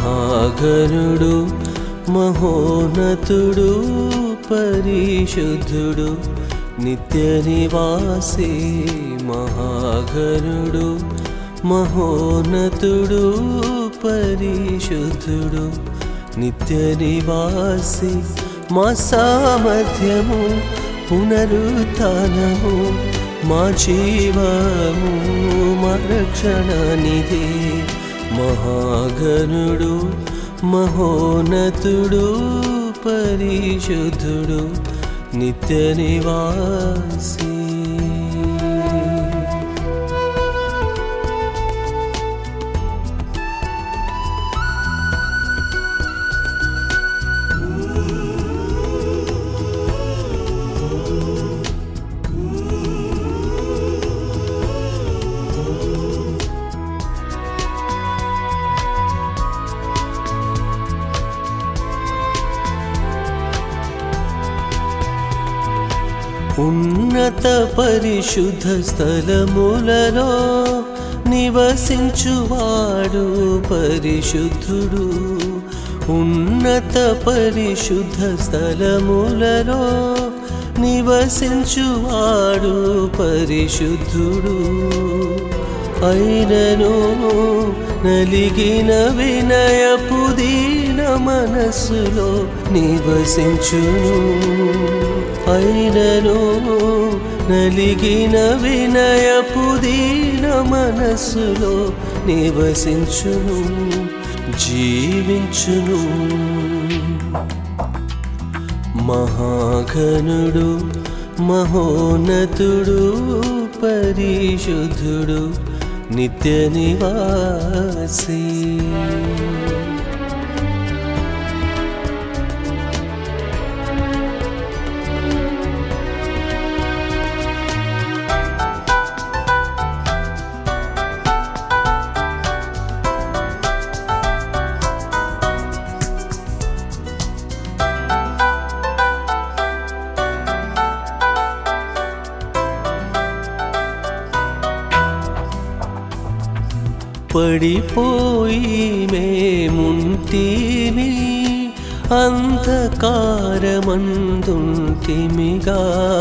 మహాగణుడు మహోన్నతుడు పరిశుద్ధుడు నిత్య నివాసి మహాగణుడు మహోన్నతుడు పరిశుద్ధుడు నిత్య నివాసి మా సామర్థ్యము పునరుత్నము మా జీవము మా రక్షణ నిధి మహాగణుడు మహోన్నతుడు పరిశుద్ధుడు నిత్య నివాసి ఉన్నత పరిశుద్ధ స్థలములలో నివసించువాడు పరిశుద్ధుడు ఉన్నత పరిశుద్ధ స్థలములలో నివసించువాడు పరిశుద్ధుడు అయినను నలిగిన వినయపు దీన మనస్సులో నివసించును అయినను నలిగిన వినయపు దీన మనస్సులో నివసించును జీవించును మహాఘనుడు మహోన్నతుడు పరిశుద్ధుడు నిత్య నివాసి పడిపోయి మేముంటిమి అంధకారమందుంటిమిగా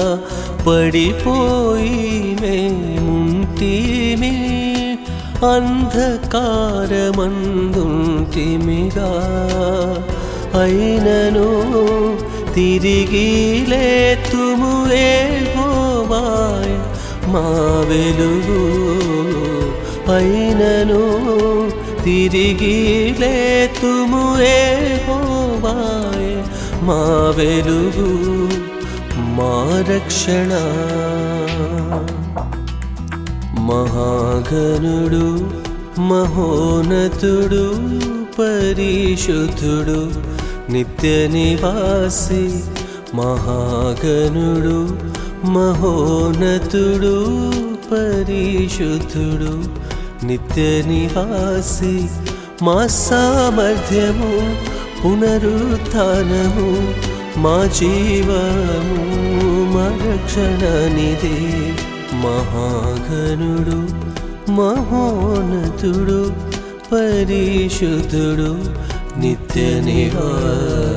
పడిపోయి మేముంటిమి అంధకారమందుంటిమిగా అయినను తిరిగి లేతుము ఏహోవాయ్ మా వెలుగు అయినను తిరిగి లేతుము ఏహోవాయ్ మా వెలుగు మా రక్షణ మహాగణుడు మహోన్నతుడు పరిశుద్ధుడు నిత్య నివాసి మహాగణుడు మహోన్నతుడు పరిశుద్ధుడు నిత్య నివాసి మా సామర్థ్యము పునరుత్నము మా జీవము మా రక్షణ నిధి మహాగణుడు మహోన్నతుడు పరిశుద్ధుడు నిత్య నివాసి